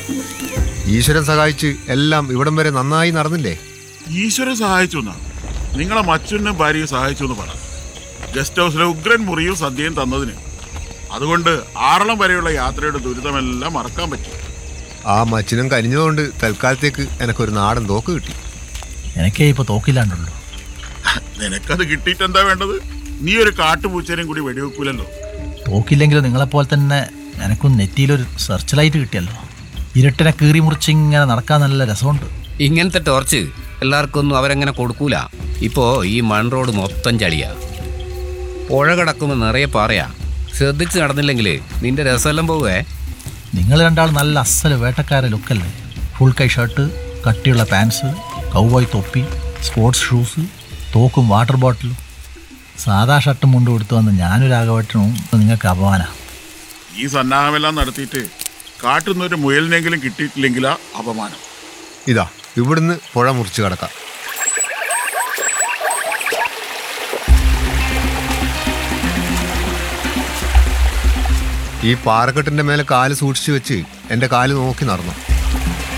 ഈശ്വരൻ സഹായിച്ച് എല്ലാം ഇവിടം വരെ നന്നായി നടന്നില്ലേ ഈശ്വരൻ സഹായിച്ചു എന്നാ നിങ്ങളെ മച്ചുനും ഭാര്യയും സഹായിച്ചു എന്ന് പറ ഗസ്റ്റ് ഹൗസിലെ ഉഗ്രൻ മുറിയും സദ്യയും തന്നതിന് അതുകൊണ്ട് ആറളം വരെയുള്ള യാത്രയുടെ ദുരിതമെല്ലാം മറക്കാൻ പറ്റി ആ മച്ചിനും കനിഞ്ഞതുകൊണ്ട് തൽക്കാലത്തേക്ക് എനക്കൊരു നാടൻ തോക്ക് കിട്ടി എനിക്കേ ഇപ്പോൾ തോക്കില്ലാണ്ടുള്ളൂ നിനക്കത് കിട്ടിയിട്ട് എന്താ വേണ്ടത് നീ ഒരു കാട്ടുപൂച്ചേനെയും കൂടി വെടിവെക്കൂലല്ലോ തോക്കില്ലെങ്കിലും നിങ്ങളെപ്പോലെ തന്നെ എനിക്കും നെറ്റിയിലൊരു സെർച്ച് ലൈറ്റ് കിട്ടിയല്ലോ ഇരുട്ടിനെ കീറി മുറിച്ച് ഇങ്ങനെ നടക്കാൻ നല്ല രസമുണ്ട് ഇങ്ങനത്തെ ടോർച്ച് എല്ലാവർക്കും ഒന്നും അവരങ്ങനെ കൊടുക്കൂല ഇപ്പോ ഈ മൺ റോഡ് മൊത്തം ചളിയാ പുഴ കിടക്കുമ്പോൾ നിറയെ പാറയാ ശ്രദ്ധിച്ച് നടന്നില്ലെങ്കിൽ നിന്റെ രസമെല്ലാം പോവേ നിങ്ങൾ രണ്ടാൾ നല്ല അസല് വേട്ടക്കാരെ ലുക്കല്ലേ ഫുൾ കൈ ഷർട്ട് കട്ടിയുള്ള പാൻസ് കൗബോയ് തൊപ്പി സ്പോർട്സ് ഷൂസ് തോക്കും വാട്ടർ ബോട്ടിലും സാധാ ഷർട്ടും മുണ്ടും എടുത്തു വന്ന് ഞാനൊരാകവട്ടനും നിങ്ങൾക്ക് അപമാന ഈ സന്നാഹമെല്ലാം നടത്തിയിട്ട് കാട്ടുന്നൊരു മുയലിനെങ്കിലും കിട്ടിയിട്ടില്ലെങ്കിലാ അപമാനം ഇതാ ഇവിടുന്ന് പുഴ മുറിച്ച് കിടക്കാം ഈ പാറക്കെട്ടിന്റെ മേലെ കാല് സൂക്ഷിച്ചു വെച്ച് എന്റെ കാല് നോക്കി നടന്നു